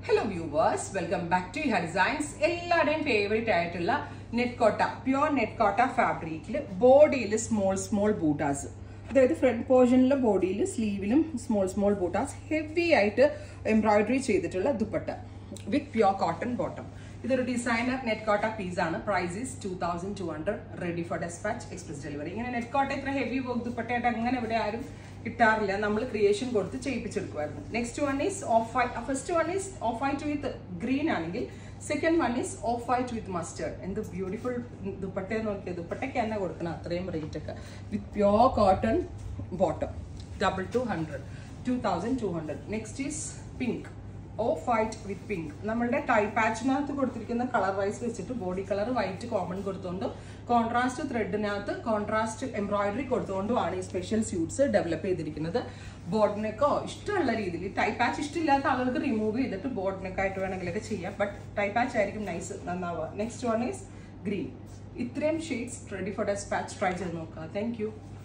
hello viewers welcome back to here designs എല്ലാവരുടെയും favourite ആയിട്ടുള്ള net Kota pure net Kota ഫാബ്രിക്കിൽ ബോഡിയിൽ സ്മോൾ സ്മോൾ ബൂട്ടാസ് അതായത് ഫ്രണ്ട് പോർഷനിലും ബോഡിയിൽ സ്ലീവിലും സ്മോൾ സ്മോൾ ബൂട്ടാസ് ഹെവി ആയിട്ട് എംബ്രോയിഡറി ചെയ്തിട്ടുള്ള dupatta with pure cotton bottom ഇതൊരു ഡിസൈനർ നെറ്റ് കോട്ട പീസ് ആണ് price is two thousand two hundred ready for dispatch express delivery ഇങ്ങനെ നെറ്റ് കോട്ട ഇത്ര ഹെവി വർക്ക് ദുപ്പട്ടയായിട്ട് അങ്ങനെ ഇവിടെ ആരും കിട്ടാറില്ല നമ്മൾ ക്രിയേഷൻ കൊടുത്ത് ചെയ്യിപ്പിച്ചെടുക്കുമായിരുന്നു next one is off white first one is off white with green ആണെങ്കിൽ second one is off white with mustard എന്ത് ബ്യൂട്ടിഫുൾ ദുപ്പട്ട നോക്കിയത് ദുപ്പട്ടയ്ക്ക് തന്നെ കൊടുക്കണം അത്രയും റേറ്റ് ഒക്കെ with pure cotton bottom double two hundred two thousand two hundred next is pink off white with pink നമ്മളുടെ tie പാച്ചിനകത്ത് കൊടുത്തിരിക്കുന്ന കളർ വൈസ് വെച്ചിട്ട് ബോഡി കളർ വൈറ്റ് കോമൺ കൊടുത്തുകൊണ്ട് കോൺട്രാസ്റ്റ് ത്രെഡിനകത്ത് കോൺട്രാസ്റ്റ് എംബ്രോയിഡറി കൊടുത്തുകൊണ്ടുമാണ് ഈ സ്പെഷ്യൽ സ്യൂട്ട്സ് ഡെവലപ്പ് ചെയ്തിരിക്കുന്നത് ബോർഡിനൊക്കെ ഇഷ്ടമുള്ള രീതിയിൽ ടൈ പാച്ച് ഇഷ്ടമില്ലാത്ത ആളുകൾക്ക് റിമൂവ് ചെയ്തിട്ട് ബോർഡിനൊക്കെ ആയിട്ട് വേണമെങ്കിലൊക്കെ ചെയ്യാം ബട്ട് ടൈ പാച്ച് ആയിരിക്കും നൈസ് നന്നാവുക നെക്സ്റ്റ് വൺ ഈസ് ഗ്രീൻ ഇത്രയും shades ready for dispatch try ചെയ്ത് നോക്കുക താങ്ക്